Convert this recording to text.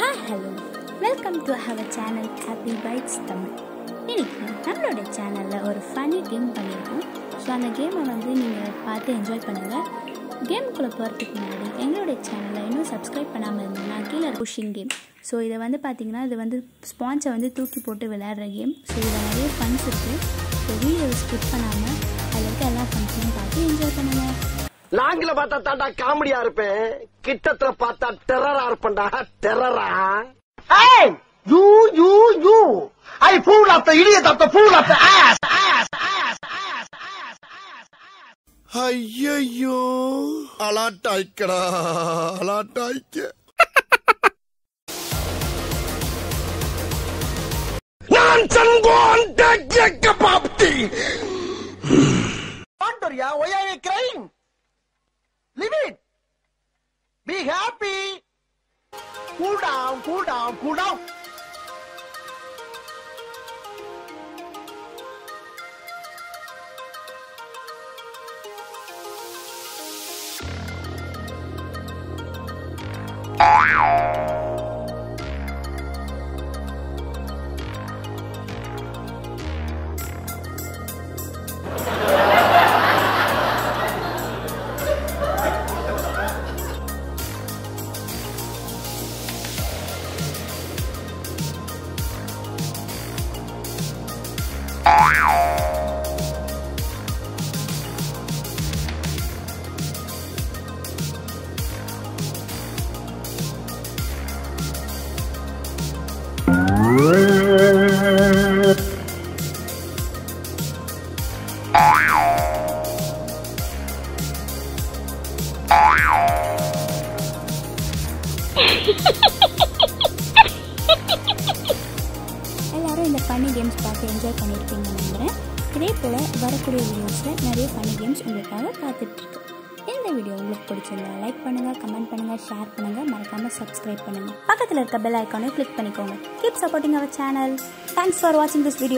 Hi hello welcome to our channel happy bites Tamil இன்னைக்கு நம்மளோட சேனலில் ஒரு ஃபனி கேம் பண்ணியிருக்கோம் ஸோ அந்த கேமை வந்து நீங்கள் பார்த்து என்ஜாய் பண்ணுங்கள் கேமுக்குள்ளே போகிறதுக்கு முன்னாடி எங்களுடைய சேனலை இன்னும் சப்ஸ்கிரைப் பண்ணாமல் இருந்தீங்கன்னா கீழே புஷிங் கேம் ஸோ இதை வந்து பார்த்தீங்கன்னா இது வந்து ஸ்பான்ஸை வந்து தூக்கி போட்டு விளையாடுற கேம் ஸோ இதில் நிறைய ஃபன்ஸ் இருக்குது ஸோ வீடியோவை ஸ்கிப் பண்ணாமல் அதில் இருக்க எல்லா ஃபன்ஸையும் பார்த்து என்ஜாய் பண்ணுங்கள் லாங்கில பார்த்தா தாண்டா காமெடியா இருப்பேன் கிட்டத்துல பார்த்தா டெரரா இருப்பேன்டா டெரரா Hey! You, you, you! I fool of the idiot of the fool of the ass! Ass! Ass! Ass! Ass! Ass! ஐயோ அலாட்டாய்க்கடா அலாட்டாய்க்க நான் சங்கோன் டெக்க பாப்தி Pantoria, why are you crying? Leave it! Be happy! Cool down, cool down, cool down! எல்லாரும் இந்த funny games பார்த்து enjoy பண்ணியிருப்பீங்கன்னு நம்புகிறேன் இதே போல் வரக்கூடிய வீடியோஸில் நிறைய ஃபன்னி கேம்ஸ் உங்களுக்காக காத்துட்ருக்கு இந்த வீடியோ உங்களுக்கு பிடிச்சிருந்தா லைக் பண்ணுங்கள் கமெண்ட் பண்ணுங்கள் ஷேர் பண்ணுங்கள் மறக்காமல் சப்ஸ்கிரைப் பண்ணுங்கள் பக்கத்தில் இருக்க பெல் ஐக்கானை கிளிக் பண்ணிக்கோங்க keep supporting our channel thanks for வாட்சிங் திஸ் வீடியோ